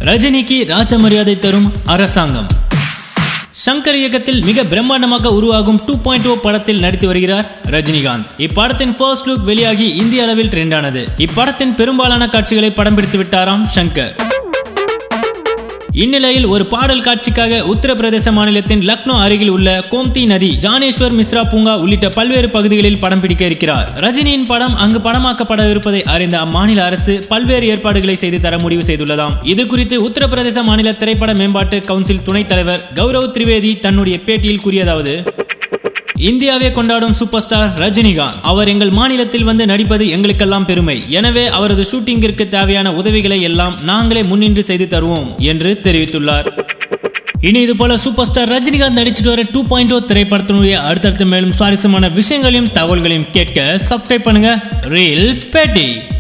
ரஜினிக்கு ராஜ மரியாதை தரும் அரசாங்கம் சங்கர் இயக்கத்தில் மிக பிரம்மாண்டமாக உருவாகும் டூ பாயிண்ட் ஓ படத்தில் நடித்து வருகிறார் ரஜினிகாந்த் இப்படத்தின் ஃபர்ஸ்ட் லுக் வெளியாகி இந்திய அளவில் ட்ரெண்டானது இப்படத்தின் பெரும்பாலான காட்சிகளை படம் பிடித்து விட்டாராம் சங்கர் இந்நிலையில் ஒரு பாடல் காட்சிக்காக உத்தரப்பிரதேச மாநிலத்தின் லக்னோ அருகில் உள்ள கோம்தி நதி ஜானேஸ்வர் மிஸ்ரா பூங்கா உள்ளிட்ட பல்வேறு பகுதிகளில் படம் பிடிக்க இருக்கிறார் ரஜினியின் படம் அங்கு படமாக்கப்பட இருப்பதை அறிந்த அம்மாநில அரசு பல்வேறு ஏற்பாடுகளை செய்து தர முடிவு செய்துள்ளதாம் இது குறித்து உத்தரப்பிரதேச மாநில திரைப்பட மேம்பாட்டு கவுன்சில் துணைத் தலைவர் கௌரவ் திரிவேதி தன்னுடைய பேட்டியில் கூறியதாவது இந்தியாவே கொண்டாடும் சூப்பர் ஸ்டார் ரஜினிகாந்த் அவர் எங்கள் மாநிலத்தில் வந்து நடிப்பது எங்களுக்கெல்லாம் பெருமை எனவே அவரது ஷூட்டிங்கிற்கு தேவையான உதவிகளை எல்லாம் நாங்களே முன்னின்று செய்து தருவோம் என்று தெரிவித்துள்ளார் இனி இது போல சூப்பர் ஸ்டார் ரஜினிகாந்த் நடிச்சிட்டு வர டூ பாயிண்ட் ஓ திரைப்படத்தினுடைய அடுத்தடுத்த மேலும் சுவாரஸ்யமான விஷயங்களையும் தகவல்களையும் கேட்க சப்ஸ்கிரைப் பண்ணுங்க ரீல் பேட்டி